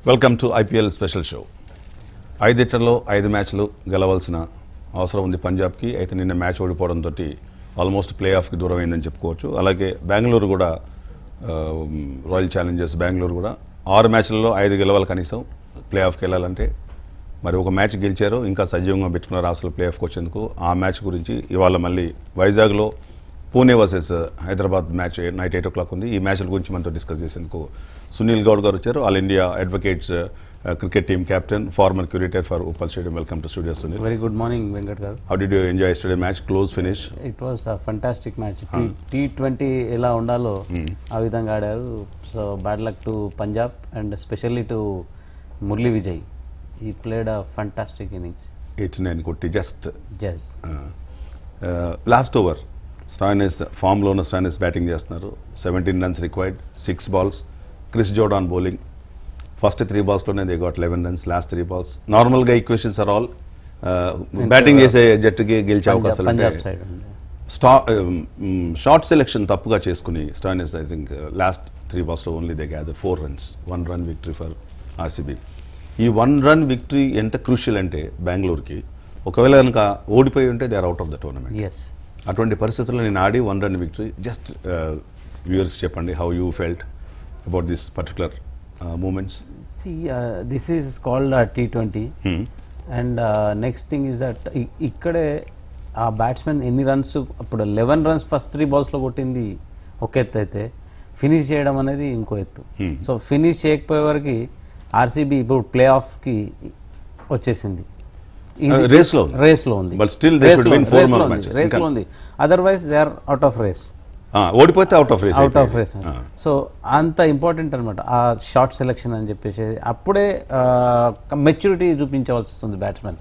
Welcome to IPL special show ఐదిట్లలో ఐదు మ్యాచ్లు గెలవాల్సిన అవసరం ఉంది పంజాబ్కి అయితే నిన్న మ్యాచ్ ఓడిపోవడంతో ఆల్మోస్ట్ ప్లే ఆఫ్కి దూరం అయిందని చెప్పుకోవచ్చు అలాగే బెంగళూరు కూడా ఆ, రాయల్ ఛాలెంజర్స్ బెంగళూరు కూడా ఆరు మ్యాచ్లలో ఐదు గెలవాలి కనీసం ప్లే ఆఫ్కి వెళ్ళాలంటే మరి ఒక మ్యాచ్ గెలిచారు ఇంకా సజీవంగా పెట్టుకున్నారు అసలు ప్లే ఆఫ్కి వచ్చేందుకు ఆ మ్యాచ్ గురించి ఇవాళ మళ్ళీ వైజాగ్లో Pune versus Hyderabad match night eight o'clock ఉంది ఈ మ్యాచ్ల గురించి మనతో డిస్కస్ చేసేందుకు సునీల్ గౌడ్ గారు వచ్చారు all India advocates cricket team captain former curator for Uppal stadium welcome to studio Sunil very good morning Venkat garu how did you enjoy studio match close finish it was fantastic match T twenty ఎలా ఉండాలో ఆ విధంగా ఆడారు so bad luck to Punjab and specially to Murali Vijay ఈ played a fantastic innings eight nine కొట్టి just just last over Stoinis ఫామ్లో ఉన్న Stoinis batting చేస్తున్నారు seventeen runs required six balls Chris Jordan bowling first three బాల్స్లోనే they got eleven runs last three balls నార్మల్గా equations are all batting చేసే జట్టుకి గెలిచే అవకాశాలు పంజాబ్ ఉంటాయి సైడ్ స్టా షార్ట్ సెలెక్షన్ తప్పుగా చేసుకుని Stoinis I think last three బాల్స్లో only they gather four runs one run victory for RCB ఈ వన్ రన్ విక్టరీ ఎంత క్రూషియల్ అంటే బెంగళూరుకి ఒకవేళ కనుక ఓడిపోయి ఉంటే they are out of the tournament yes అటువంటి పరిస్థితుల్లో నేను ఆడి one run victory just viewers చెప్పండి how you felt about this particular moments see this is called T twenty and next thing is that ఇక్కడే ఆ బ్యాట్స్మెన్ ఎన్ని runs ఇప్పుడు eleven runs first three బాల్స్లో కొట్టింది ఒక ఎత్తు అయితే ఫినిష్ చేయడం అనేది ఇంకో ఎత్తు సో ఫినిష్ చేయకపోయే వరకు ఆర్సీబీ ఇప్పుడు ప్లే ఆఫ్కి వచ్చేసింది race లో ఉంది. రేస్లో ఉంది But still they should win four more matches. రేస్లో ఇంకా- ఉంది otherwise they are out of race ఓడిపోతే out of race out of race so అంత ఇంపార్టెంట్ అనమాట ఆ షార్ట్ సెలెక్షన్ అని చెప్పేసి అప్పుడే మెచ్యూరిటీ చూపించవలసి వస్తుంది బ్యాట్స్మెన్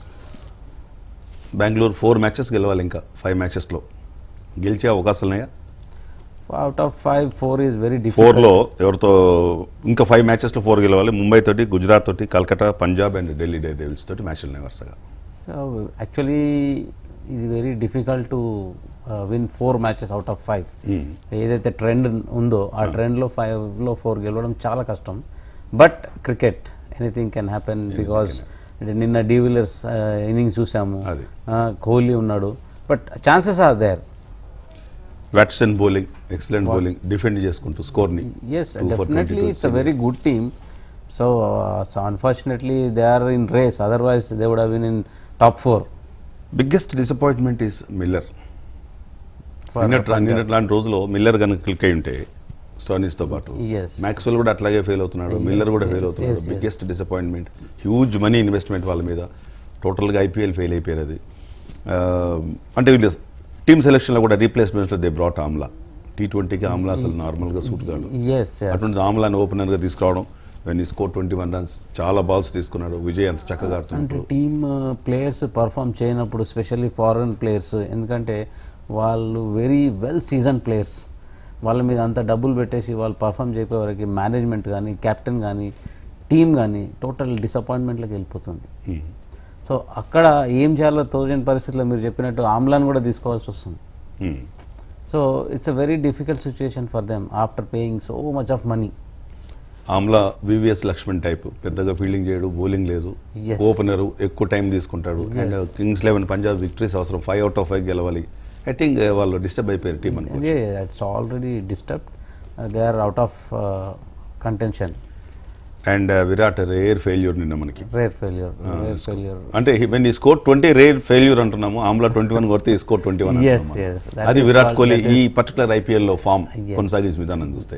బెంగళూరు ఫోర్ మ్యాచెస్ గెలవాలి ఇంకా ఫైవ్ మ్యాచెస్లో గెలిచే అవకాశాలు ఉన్నాయా out of five four is very difficult ఫోర్లో ఎవరితో ఇంకా ఫైవ్ మ్యాచెస్లో ఫోర్ గెలవాలి ముంబై తోటి గుజరాత్ తోటి Calcutta Punjab and Delhi Daredevils తోటి మ్యాచ్లు ఉన్నాయి వరుసగా సో యాక్చువల్లీ ఇది very difficult to win four matches out of five ఏదైతే ట్రెండ్ ఉందో ఆ ట్రెండ్లో ఫైవ్లో ఫోర్ గెలవడం చాలా కష్టం but cricket anything can happen because నిన్న డీవిలర్స్ ఇన్నింగ్స్ చూసాము అది. Uh, కోహ్లీ ఉన్నాడు but chances are there batsmen bowling excellent bowling defend చేసుకుంటూ స్కోర్ని yes definitely it's a very good team so so unfortunately they are in race otherwise they would win in top four biggest disappointment is Miller నిన్నట్లా నిన్నట్లాంటి రోజులో Miller కనుక click అయి ఉంటే స్టోనీస్తో పాటు Yes. Maxwell కూడా అట్లాగే ఫెయిల్ అవుతున్నాడు మిల్లర్ కూడా ఫెయిల్ అవుతున్నాడు yes, yes. Biggest disappointment huge money investment వాళ్ళ మీద టోటల్గా ఐపీఎల్ ఫెయిల్ అయిపోయారు అది ఆ, అంటే వీళ్ళు టీమ్ సెలెక్షన్లో కూడా రీప్లేస్మెంట్స్లో దే బ్రాట్ ఆమ్లా టీ ట్వంటీకి ఆమ్లా అసలు నార్మల్గా సూట్ కాదు ఎస్ అటువంటి ఆమ్లాని ఓపెనర్గా తీసుకురావడం వెన్ ఈ స్కోర్ ట్వంటీ వన్ రన్స్ చాలా బాల్స్ తీసుకున్నాడు విజయ్ అంత చక్కగా అంటే ఆడుతున్నాడు టీమ్ ప్లేయర్స్ పర్ఫామ్ చేయనప్పుడు స్పెషల్లీ ఫారెన్ ప్లేయర్స్ ఎందుకంటే వాళ్ళు వెరీ వెల్ సీజన్ ప్లేయర్స్ వాళ్ళ మీద అంత డబ్బులు పెట్టేసి వాళ్ళు పర్ఫామ్ చేయకపోయే వరకు మేనేజ్మెంట్ కానీ కెప్టెన్ కానీ టీమ్ కానీ టోటల్ డిసప్పాయింట్మెంట్లోకి వెళ్ళిపోతుంది సో అక్కడ ఏం చేయాలో తోచని పరిస్థితుల్లో మీరు చెప్పినట్టు ఆమ్లాన్ కూడా తీసుకోవాల్సి వస్తుంది Hmm. So it's a very difficult situation for them after paying so much of money Amla VVS Laxman type పెద్దగా ఫీల్డింగ్ చేయడు బౌలింగ్ లేదు Yes. ఓపెనర్ ఎక్కువ టైం తీసుకుంటాడు and Kings eleven Punjab victories అవసరం ఫైవ్ అవుట్ ఆఫ్ ఫైవ్ గెలవాలి ఐ థింక్ వాళ్ళు disturb అయిపోయారు team అనుకో అదే it's already disturbed they are out of contention and Virat rare failure నిన్న మనకి రేర్ ఫెయిల్యూర్ రేర్ ఫెయిల్యూర్ అంటే వెన్ ఈ స్కోర్ ట్వంటీ రేర్ ఫెయిల్యూర్ అంటున్నాము ఆమ్లా ట్వంటీ వన్ కొడితే ఈ score twenty one Yes, yes. That అది is Virat called- Kohli that ఈ particular IPL లో ఫామ్ Yes. కొనసాగించే విధానం చూస్తే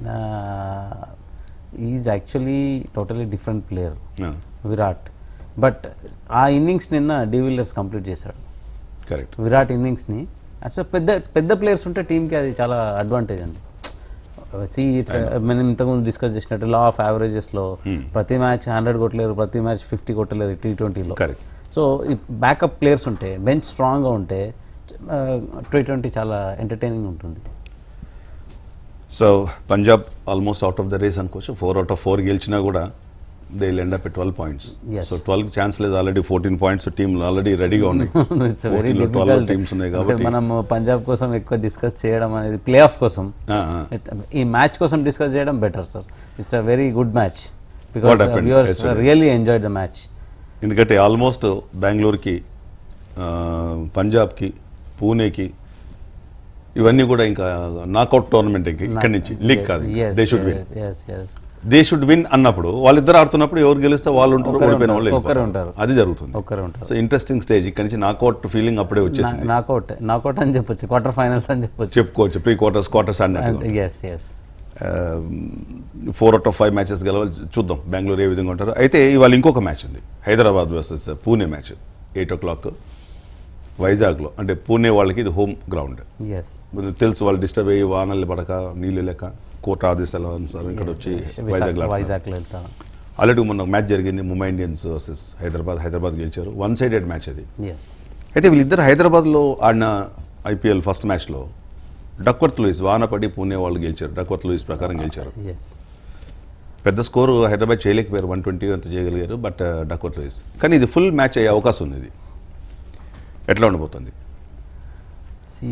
is actually totally different player Yeah. Virat but ఆ ఇన్నింగ్స్ నిన్న డివిలియర్స్ కంప్లీట్ చేశాడు కరెక్ట్ విరాట్ ఇన్నింగ్స్ని అసలు పెద్ద పెద్ద ప్లేయర్స్ ఉంటే టీంకి అది చాలా అడ్వాంటేజ్ అండి సి ఇట్స్ మనం ఇంతకుముందు డిస్కస్ చేసినట్టు లా ఆఫ్ యావరేజెస్లో ప్రతి మ్యాచ్ హండ్రెడ్ కొట్టలేరు ప్రతి మ్యాచ్ ఫిఫ్టీ కొట్టలేరు టీ ట్వంటీలో కరెక్ట్ సో ఈ బ్యాకప్ ప్లేయర్స్ ఉంటే బెంచ్ స్ట్రాంగ్గా ఉంటే టీ ట్వంటీ చాలా ఎంటర్టైనింగ్ ఉంటుంది so Punjab almost out of the race అనుకోవచ్చు ఫోర్ అవుట్ ఆఫ్ ఫోర్ గెలిచినా కూడా they end up twelve points Yes. So twelve chance లేదు already fourteen points team already రెడీగా ఉన్నాయి ఇట్స్ వెరీ 14 లో 12 డిఫికల్ట్ టీమ్స్ ఉన్నాయి అంటే కాబట్టి మనం పంజాబ్ కోసం ఎక్కువ డిస్కస్ చేయడం అనేది ప్లే ఆఫ్ కోసం ఆ, ఆ. It- ఈ మ్యాచ్ కోసం డిస్కస్ చేయడం better sir it's a very good match because happened viewers yesterday? Really enjoyed the match ఎందుకంటే ఆల్మోస్ట్ బెంగళూరుకి ఆ, పంజాబ్కి పూణేకి ఇవన్నీ కూడా ఇంకా నాకౌట్ టోర్నమెంట్ ఇంక ఇక్కడి నుంచి లీగ్ కాదు they should win yes yes they should win అన్నప్పుడు వాళ్ళిద్దరు ఆడుతున్నప్పుడు ఎవరు గెలిస్తే వాళ్ళు ఉంటారు ఒకరే ఓడిపోయిన వాళ్ళు ఉంటారు, ఒకరే వెళ్ళిపోతారు. ఉంటారు. అది జరుగుతుంది ఒక్కరే ఉంటారు సో ఇంట్రెస్టింగ్ స్టేజ్ ఇక్కడి నుంచి నాకౌట్ ఫీలింగ్ అప్పుడే వచ్చేసింది నాకౌట్ నాకౌట్ అని చెప్పొచ్చు క్వార్టర్ ఫైనల్స్ అని చెప్పొచ్చు చెప్పుకోవచ్చు ప్రీ క్వార్టర్స్ క్వార్టర్స్ అన్నట్టు yes yes four out of five matches గెలవాలి చూద్దాం బెంగళూరు ఏ విధంగా ఉంటారు అయితే ఇవాళ ఇంకొక మ్యాచ్ ఉంది Hyderabad versus Pune match eight o'clock వైజాగ్లో అంటే పూణే వాళ్ళకి ఇది హోమ్ గ్రౌండ్ ఎస్ తెలుసు వాళ్ళు డిస్టర్బ్ అయ్యి వానలు పడక నీళ్ళు లేక కోర్టు ఆదేశాల అనుసారం ఇక్కడ వచ్చి వైజాగ్లో ఆడుతున్నారు. వైజాగ్లో వెళ్తాను ఆల్రెడీ మొన్న మ్యాచ్ జరిగింది ముంబై ఇండియన్స్ వర్సెస్ హైదరాబాద్ హైదరాబాద్ గెలిచారు వన్ సైడెడ్ మ్యాచ్ అది ఎస్ అయితే వీళ్ళిద్దరు హైదరాబాద్లో ఆడిన ఐపీఎల్ ఫస్ట్ మ్యాచ్లో డక్వర్త్ లూయిస్ వానపడి పూణే వాళ్ళు గెలిచారు డక్వర్త్ లూయిస్ ప్రకారం గెలిచారు ఎస్ పెద్ద స్కోరు హైదరాబాద్ చేయలేకపోయారు వన్ ట్వంటీ అంత చేయగలిగారు బట్ డక్వర్త్ లూయిస్ కానీ ఇది ఫుల్ మ్యాచ్ అయ్యే అవకాశం ఉంది ఇది ఎట్లా ఉండబోతుంది see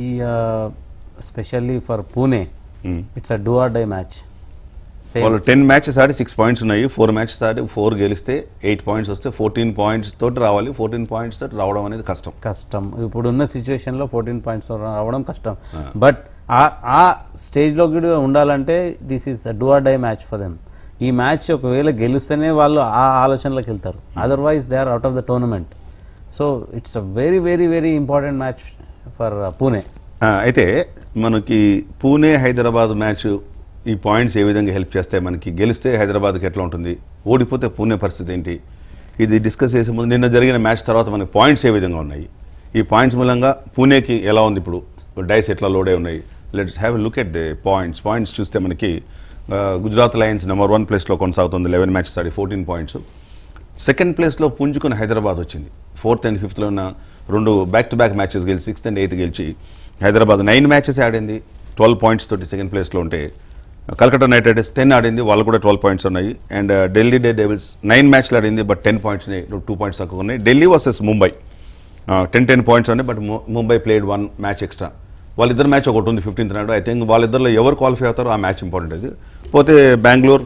specially for Pune Hmm. It's a do or die match same వాళ్ళు టెన్ మ్యాచెస్ ఆడి సిక్స్ పాయింట్స్ ఉన్నాయి ఫోర్ మ్యాచెస్ ఆడి ఫోర్ గెలిస్తే ఎయిట్ పాయింట్స్ వస్తే ఫోర్టీన్ పాయింట్స్ తోటి రావాలి ఫోర్టీన్ పాయింట్స్ తోటి రావడం అనేది కష్టం కష్టం ఇప్పుడున్న సిచ్యువేషన్లో ఫోర్టీన్ పాయింట్స్ రావడం కష్టం బట్ ఆ ఆ స్టేజ్లో కూడా ఉండాలంటే this is do or die match for them ఈ మ్యాచ్ ఒకవేళ గెలుస్తేనే వాళ్ళు ఆ ఆలోచనలోకి వెళ్తారు otherwise they are out of the tournament so it's a very very very important match for Pune ఆ, అయితే మనకి పూణే హైదరాబాద్ మ్యాచ్ ఈ పాయింట్స్ ఏ విధంగా హెల్ప్ చేస్తాయి మనకి గెలిస్తే హైదరాబాద్కి ఎట్లా ఉంటుంది ఓడిపోతే పూణే పరిస్థితి ఏంటి ఇది డిస్కస్ చేసే ముందు నిన్న జరిగిన మ్యాచ్ తర్వాత మనకి పాయింట్స్ ఏ విధంగా ఉన్నాయి ఈ పాయింట్స్ మూలంగా పూణేకి ఎలా ఉంది ఇప్పుడు డైస్ ఎట్లా లోడే ఉన్నాయి let's have look at the points points చూస్తే మనకి ఆ, గుజరాత్ లయన్స్ నెంబర్ వన్ ప్లేస్లో కొనసాగుతుంది లెవెన్ మ్యాచెస్ ఆడి ఫోర్టీన్ పాయింట్స్ సెకండ్ ప్లేస్లో పుంజుకుని హైదరాబాద్ వచ్చింది ఫోర్త్ అండ్ ఫిఫ్త్లో ఉన్న రెండు బ్యాక్ టు బ్యాక్ మ్యాచెస్ గెలిచి సిక్స్త్ అండ్ ఎయిత్ గెలిచి హైదరాబాద్ నైన్ మ్యాచెస్ ఆడింది ట్వెల్వ్ పాయింట్స్ తోటి సెకండ్ ప్లేస్లో ఉంటే కలకత్తా నైట్ రైడర్స్ టెన్ ఆడింది వాళ్ళు కూడా ట్వెల్వ్ పాయింట్స్ ఉన్నాయి and Delhi Daredevils nine మ్యాచ్లు ఆడింది but ten points two points తక్కువ ఉన్నాయి Delhi versus Mumbai ten ten points ఉన్నాయి but Mumbai played one match extra వాళ్ళిద్దరు మ్యాచ్ ఒకటి ఉంది ఫిఫ్టీన్త్ నాడు ఐ థింక్ వాళ్ళిద్దరిలో ఎవరు క్వాలిఫై అవుతారో ఆ మ్యాచ్ ఇంపార్టెంట్ అది పోతే Bengaluru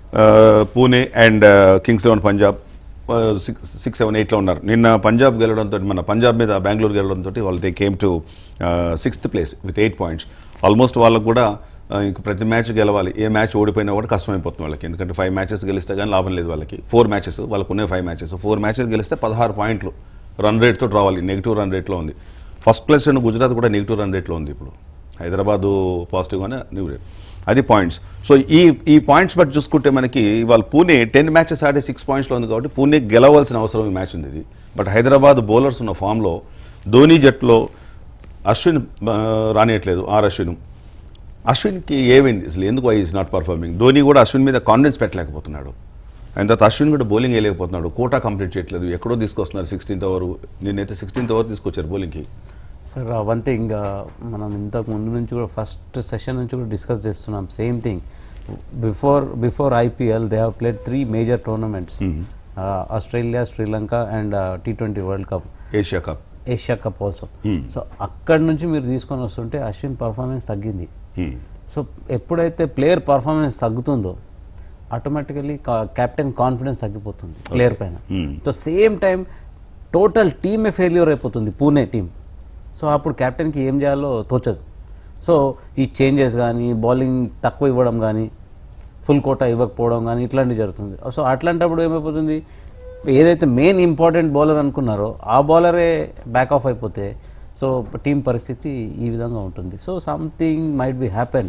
Pune and Kings eleven Punjab six six seven ఎయిట్లో ఉన్నారు నిన్న పంజాబ్ గెలవడంతో మన పంజాబ్ మీద బెంగళూరు గెలవడంతో వాళ్ళు they came to sixth place with eight points almost వాళ్ళకు కూడా uh, ఇంక ప్రతి మ్యాచ్ గెలవాలి ఏ మ్యాచ్ ఓడిపోయినా కూడా కష్టమైపోతుంది వాళ్ళకి ఎందుకంటే ఫైవ్ మ్యాచెస్ గెలిస్తే కానీ లాభం లేదు వాళ్ళకి ఫోర్ మ్యాచెస్ వాళ్ళకు ఉన్నాయి ఫైవ్ మ్యాచెస్ ఫోర్ మ్యాచెస్ గెలిస్తే పదహారు పాయింట్లు రన్ రేట్తో రావాలి నెగిటివ్ రన్ రేట్లో ఉంది ఫస్ట్ ప్లేస్ ఉన్న గుజరాత్ కూడా నెగిటివ్ రన్ రేట్లో ఉంది ఇప్పుడు హైదరాబాదు పాజిటివ్గానే న్యూ రేట్ అది పాయింట్స్ సో ఈ ఈ పాయింట్స్ బట్టి చూసుకుంటే మనకి ఇవాళ పూణే టెన్ మ్యాచెస్ ఆడే సిక్స్ పాయింట్స్లో ఉంది కాబట్టి పూణే గెలవాల్సిన అవసరం ఈ మ్యాచ్ ఉంది ఇది బట్ హైదరాబాద్ బౌలర్స్ ఉన్న ఫామ్లో ధోని జట్టులో అశ్విన్ ఆ, రానియట్లేదు ఆర్ అశ్విన్ అశ్విన్కి ఏమైంది అసలు ఎందుకు I is not performing Dhoni కూడా అశ్విన్ మీద కాన్ఫిడెన్స్ పెట్టలేకపోతున్నాడు అండ్ తర్వాత అశ్విన్ కూడా బౌలింగ్ వేయలేకపోతున్నాడు కోటా కంప్లీట్ చేయట్లేదు ఎక్కడో తీసుకొస్తున్నారు సిక్స్టీన్త్ ఓవర్ నేనైతే సిక్స్టీన్త్ ఓవర్ తీసుకొచ్చారు బౌలింగ్కి సార్ వన్ థింగ్ మనం ఇంతకు ముందు నుంచి కూడా ఫస్ట్ సెషన్ నుంచి కూడా డిస్కస్ చేస్తున్నాం same thing before before IPL they have played three major tournaments Australia Sri Lanka and T twenty World Cup Asia Cup Asia Cup also so అక్కడి నుంచి మీరు తీసుకొని వస్తుంటే అశ్విన్ పర్ఫార్మెన్స్ తగ్గింది సో ఎప్పుడైతే ప్లేయర్ పర్ఫార్మెన్స్ తగ్గుతుందో ఆటోమేటికలీ కెప్టెన్ కాన్ఫిడెన్స్ తగ్గిపోతుంది ప్లేయర్ పైన సో సేమ్ టైం టోటల్ టీమే ఫెయిల్యూర్ అయిపోతుంది పూణే టీం సో అప్పుడు కెప్టెన్కి ఏం చేయాలో తోచదు సో ఈ చేంజెస్ కానీ బౌలింగ్ తక్కువ ఇవ్వడం కానీ ఫుల్ కోటా ఇవ్వకపోవడం కానీ ఇట్లాంటివి జరుగుతుంది సో అట్లాంటప్పుడు ఏమైపోతుంది ఏదైతే మెయిన్ ఇంపార్టెంట్ బౌలర్ అనుకున్నారో ఆ బౌలరే బ్యాక్ ఆఫ్ అయిపోతే సో టీం పరిస్థితి ఈ విధంగా ఉంటుంది so something might be happen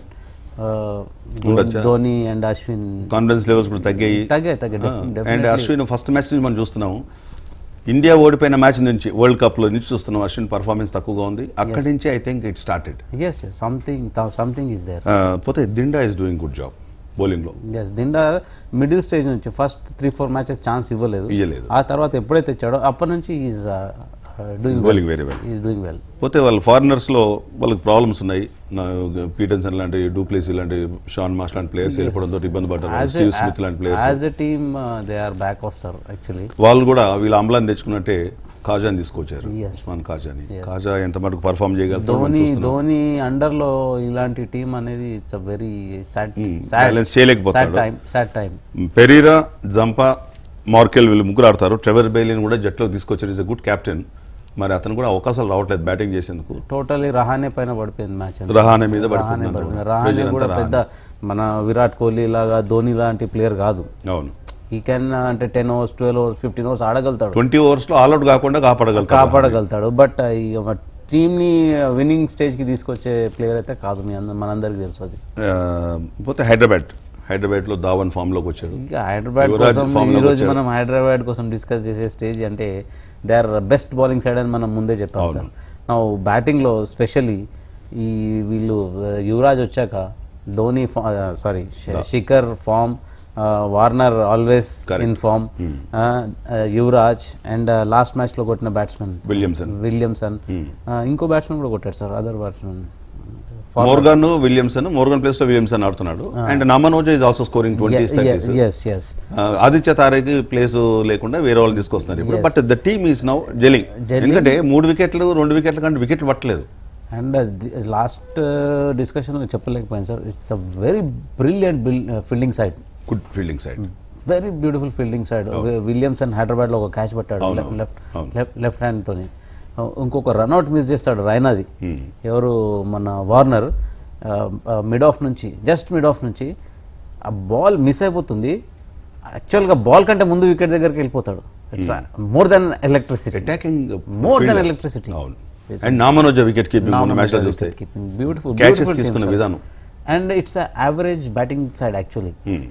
ఉండొచ్చా? Dhoni and Ashwin confidence levels కూడా తగ్గాయి తగ్గాయి తగ్గాయి అండ్ అశ్విన్ ఫస్ట్ మ్యాచ్ నుంచి మనం చూస్తున్నాము ఇండియా ఓడిపోయిన మ్యాచ్ నుంచి వరల్డ్ కప్లో నుంచి చూస్తున్నాం అశ్విన్ పర్ఫార్మెన్స్ తక్కువగా ఉంది అక్కడి నుంచి I think it started yes yes something something is there పోతే Dinda is doing good job బౌలింగ్లో ఎస్ దిండా మిడిల్ స్టేజ్ నుంచి first three four matches chance ఇవ్వలేదు ఇయ్యలేదు. ఆ తర్వాత ఎప్పుడైతే ఇచ్చాడో అప్పటి నుంచి is doing bowling very well is doing well పోతే వాళ్ళ ఫారినర్స్లో వాళ్ళకి ప్రాబ్లమ్స్ ఉన్నాయి నా పీటర్సన్ లాంటి డూప్లేసీ లాంటి షాన్ మాస్ లాంటి ప్లేయర్స్ వెళ్ళిపోవడంతో ఇబ్బంది పడ్డారు స్టీవ్ స్మిత్ లాంటి players as a team they are back off sir actually వాళ్ళు కూడా వీళ్ళ అమలాన్ని తెచ్చుకున్నట్టే కాజాని తీసుకొచ్చారు Yes. ఉస్మాన్ కాజాని కాజా ఎంత మటుకు పర్ఫామ్ చేయగలుగుతారో మనం ధోని చూస్తున్నాం. ధోని అండర్లో ఇలాంటి టీం అనేది it's a very sad balance చేయలేకపోతున్నాడు. Sad time sad time Perera Zampa Morkel వీళ్ళు ముగ్గురు ఆడతారు ట్రెవర్ బెయిలీని కూడా జట్టులో తీసుకొచ్చారు ఇస్ ఎ గుడ్ కెప్టెన్ మరి అతను కూడా అవకాశాలు రావట్లేదు బ్యాటింగ్ చేసేందుకు టోటలీ రహానే పైన పడిపోయింది మ్యాచ్ రహానే మీద రహానే పడిపోతుంది అంతా పడిపోయింది కూడా. రహానే Pressure కూడా అంతా పెద్ద మన విరాట్ కోహ్లీ లాగా ధోని లాంటి ప్లేయర్ కాదు అవును ఈ కెన్ అంటే ten overs twelve overs fifteen overs ఆడగలుగుతాడు ట్వంటీ ఓవర్స్ లో ఆల్అౌట్ కాకుండా కాపాడగలుగుతారు కాపాడగలుగుతాడు బట్ ఈ ఒక టీమ్ని విన్నింగ్ స్టేజ్కి తీసుకొచ్చే ప్లేయర్ అయితే కాదు మీ అందరం మనందరికీ తెలుసు అది ఆ, పోతే హైదరాబాద్ హైదరాబాద్ లో ధావన్ ఫామ్ లోకి వచ్చాడు ఇంకా హైదరాబాద్ యువరాజ్ కోసం form లోకి ఈ రోజు వచ్చాడు. మనం హైదరాబాద్ కోసం డిస్కస్ చేసే స్టేజ్ అంటే they are best bowling side అని మనం ముందే చెప్పాం సార్ నా బ్యాటింగ్లో స్పెషల్లీ ఈ వీళ్ళు ఆ, యువరాజ్ వచ్చాక Dhoni sorry Shikhar form Warner always in form Yuvraj and last మ్యాచ్లో కొట్టిన బ్యాట్స్మెన్ విలియమ్సన్ విలియమ్సన్ ఇంకో బ్యాట్స్మెన్ కూడా కొట్టాడు sir other batsmen Morgan Williamson Morgan place లో విలియమ్సన్ ఆడుతున్నాడు and Naman Ojha is also scoring twenty thirties yes yes Aditya తారేకి ప్లేస్ లేకుండా వేరే వాళ్ళు తీసుకొస్తున్నారు ఇప్పుడు but the team is now gelling ఎందుకంటే మూడు వికెట్లు రెండు వికెట్ల కంటే వికెట్లు పట్టలేదు అండ్ లాస్ట్ డిస్కషన్లో చెప్పలేకపోయాను sir it's a very brilliant fielding side good fielding side very beautiful fielding side Williamson హైదరాబాద్లో ఒక క్యాచ్ పట్టాడు అవును, లెఫ్ట్ అవును. లెఫ్ట్ లెఫ్ట్ హ్యాండ్తోని ఇంకొక రన్అట్ మిస్ చేస్తాడు రైనాది ఎవరు మన వార్నర్ మిడ్ ఆఫ్ నుంచి జస్ట్ మిడ్ ఆఫ్ నుంచి ఆ బాల్ మిస్ అయిపోతుంది యాక్చువల్గా బాల్ కంటే ముందు వికెట్ దగ్గరికి వెళ్ళిపోతాడు it's more than electricity attacking more than electricity అవును అండ్ నామనోజా వికెట్ కీపింగ్ ఉన్న మ్యాచ్ లో చూస్తే బ్యూటిఫుల్ క్యాచెస్ తీసుకున్న విధానం and it's average batting side actually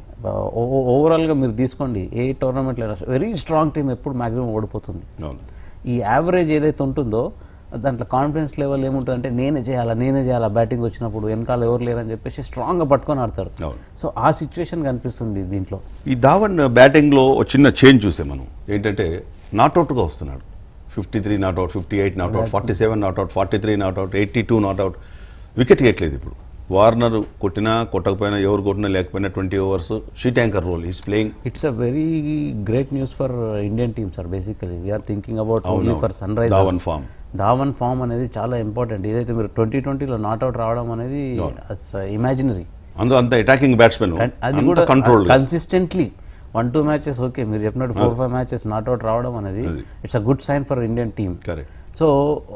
ఓవరాల్గా మీరు తీసుకోండి ఏ టోర్నమెంట్లో వెరీ స్ట్రాంగ్ టీం ఎప్పుడు మ్యాక్సిమం ఓడిపోతుంది అవును ఈ యావరేజ్ ఏదైతే ఉంటుందో దాంట్లో కాన్ఫిడెన్స్ లెవెల్ ఏముంటుందంటే నేనే చేయాలా నేనే చేయాలా బ్యాటింగ్ వచ్చినప్పుడు వెనకాల ఎవరు లేరని చెప్పేసి స్ట్రాంగ్గా పట్టుకొని ఆడతారు అవును. సో ఆ సిచ్యువేషన్ కనిపిస్తుంది దీంట్లో ఈ ధావన్ బ్యాటింగ్ లో ఒక చిన్న చేంజ్ చూసాం మనం ఏంటంటే నాట్అవుట్ గా వస్తున్నాడు fifty three not out fifty eight not out forty seven not out forty three not out eighty two not out wicket ఇవ్వట్లేదు ఇప్పుడు వార్నర్ కొట్టినా కొట్టకపోయినా ఎవరు కొట్టినా లేకపోయినా twenty overs sheet anchor role is playing it's a very great news for Indian team sir basically we are thinking about only అవును. For sun rise Dhawan form. Dhawan form అనేది చాలా ఇంపార్టెంట్ ఏదైతే మీరు ట్వంటీ ట్వంటీలో నాట్అవుట్ రావడం అనేది ఇమాజినరీ అందులో అంత అటాకింగ్ బ్యాట్స్మెన్ అది కూడా control consistently one two matches okay మీరు చెప్పినట్టు ఫోర్ ఫైవ్ మ్యాచెస్ నాట్అవుట్ రావడం అనేది అది. It's a good sign for Indian team correct so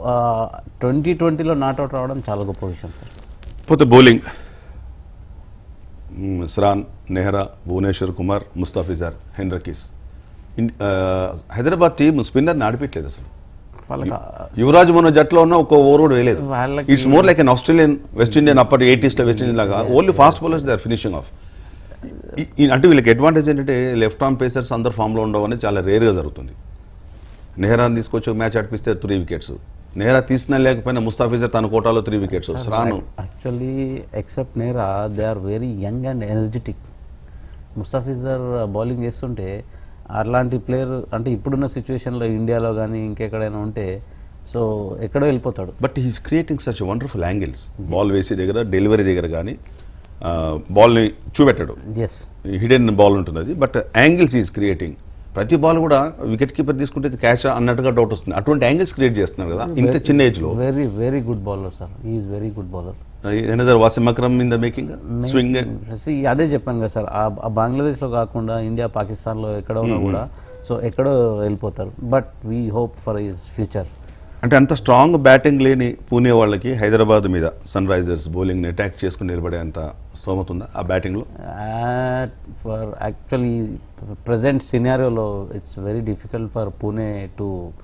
twenty ట్వంటీలో నాట్అవుట్ రావడం చాలా గొప్ప విషయం సార్ పోతే బౌలింగ్ స్రాన్ నెహ్రా భువనేశ్వర్ కుమార్ ముస్తాఫిజార్ హెన్రకీస్ ఇన్- ఆ, హైదరాబాద్ టీం స్పిన్నర్ ఆడిపెట్టలేదు అసలు వాళ్ళకి యువరాజ్ మన జట్లో ఉన్న ఒక ఓవర్ కూడా వేయలేదు వాళ్ళకి it's more like an Australian West Indian అప్పటి ఎయిటీస్ లో వెస్ట్ ఇండియన్ లాగా only fast bowlers they are finishing off అంటే వీళ్ళకి అడ్వాంటేజ్ ఏంటంటే లెఫ్ట్ ఆర్మ్ పేసర్స్ అందరు ఫామ్ లో ఉండడం అనేది చాలా రేర్ గా జరుగుతుంది నెహ్రాని తీసుకొచ్చి మ్యాచ్ ఆడిపిస్తే త్రీ వికెట్స్ నెహ్రా తీసినా లేకపోయినా ముస్తాఫిజర్ తన కోటాలో three wickets Sran actually except Nehra they are very young and energetic Mustafizur bowling చేస్తుంటే అట్లాంటి ప్లేయర్ అంటే ఇప్పుడున్న సిచ్యువేషన్లో ఇండియాలో కానీ ఇంకెక్కడైనా ఉంటే సో ఎక్కడో వెళ్ళిపోతాడు but he's creating such wonderful angles ball వేసే దగ్గర డెలివరీ దగ్గర కానీ బాల్ని చూపెట్టాడు ఎస్ హిడెన్ బాల్ ఉంటుంది అది బట్ యాంగిల్స్ ఈజ్ క్రియేటింగ్ ప్రతి బాల్ కూడా వికెట్ కీపర్ తీసుకుంటే క్యాచ్ అన్నట్టుగా డౌట్ వస్తుంది అటువంటి యాంగిల్స్ క్రియేట్ చేస్తున్నారు కదా ఇంత చిన్న ఏజ్ లో very very good bowler sir is very good bowler another Wasim Akram in the making swing అదే చెప్పాను కదా సార్ ఆ ఆ బంగ్లాదేశ్లో కాకుండా ఇండియా పాకిస్తాన్లో ఎక్కడ ఉన్నా కూడా సో ఎక్కడో వెళ్ళిపోతారు but we hope for his future అంటే అంత స్ట్రాంగ్ బ్యాటింగ్ లేని పూణే వాళ్ళకి హైదరాబాద్ మీద సన్ రైజర్స్ బౌలింగ్ అటాక్ చేసుకుని నిలబడే అంత స్తోమత ఉందా ఆ బ్యాటింగ్ లో ఫర్ యాక్చువల్లీ ప్రజెంట్ సినారియోలో it's very difficult for Pune to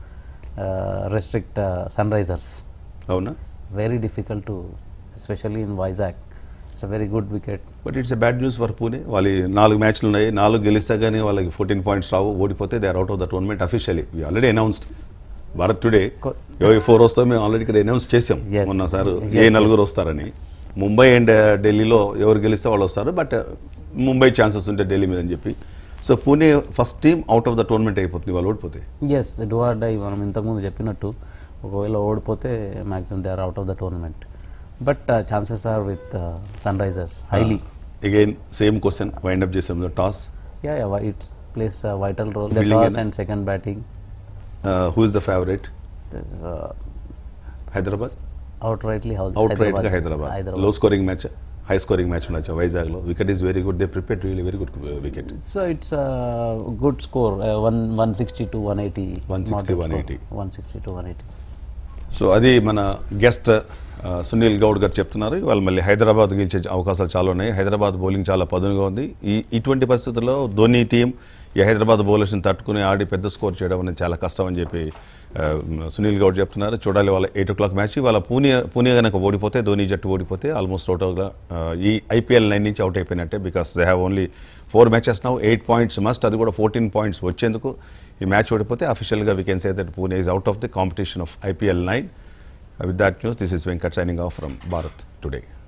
restrict Sunrisers అవునా very difficult to especially in Vizag it's a very good wicket but it's bad news for Pune వాళ్ళ నాలుగు మ్యాచ్లు ఉన్నాయి నాలుగు గెలిస్తే కానీ వాళ్ళకి ఫోర్టీన్ పాయింట్స్ రావు ఓడిపోతే they are out of the tournament officially we already announced Bharat today Co- four వస్తే మేము ఆల్రెడీ ఇక్కడ అనౌన్స్ చేసాం Yes. మొన్న సార్ Yes, ఏ yes. నలుగురు వస్తారని ముంబై అండ్ ఢిల్లీలో ఎవరు గెలిస్తే వాళ్ళు వస్తారు బట్ ముంబై ఛాన్సెస్ ఉంటాయి ఢిల్లీ మీద అని చెప్పి so Pune first team out of the tournament అయిపోతుంది వాళ్ళు ఓడిపోతే ఎస్ డూ ఆర్ డై మనం ఇంతకుముందు చెప్పినట్టు ఒకవేళ ఓడిపోతే maximum they are out of the tournament but chances are with Sunrisers highly again same question wind up చేసాం toss yeah it's plays vital role the Fielding toss ఏనా? And second batting who is the favourite Hyderabad out rightly out right గా హైదరాబాద్ లో scoring match high scoring match ఉండొచ్చు వైజాగ్ లో wicket is very good they prepare really very good wicket so it's good score one one sixty to one eighty 160, 180. One sixty to one eighty so అది మన guest Sunil Goud గారు చెప్తున్నారు వాళ్ళు మళ్ళీ హైదరాబాద్ గెలిచే అవకాశాలు చాలా ఉన్నాయి హైదరాబాద్ బౌలింగ్ చాలా పదునుగా ఉంది ఈ ఇటువంటి పరిస్థితుల్లో ధోని టీం ఈ హైదరాబాద్ బౌలర్స్ని తట్టుకుని ఆడి పెద్ద స్కోర్ చేయడం అనేది చాలా కష్టం అని చెప్పి ఆ, సునీల్ గౌడ్ చెప్తున్నారు చూడాలి వాళ్ళ ఎయిట్ ఓ క్లాక్ మ్యాచ్ వాళ్ళ పూణే పూణే కనుక ఓడిపోతే ధోని జట్టు ఓడిపోతే ఆల్మోస్ట్ అవుట్గా ఈ ఐపీఎల్ నైన్ నుంచి అవుట్ అయిపోయినట్టే because they have only four matches now eight points must అది కూడా ఫోర్టీన్ పాయింట్స్ వచ్చేందుకు ఈ మ్యాచ్ ఓడిపోతే అఫీషియల్గా we can say that Pune is out of the competition of IPL nine With that news, this is Venkat signing off from Bharat today.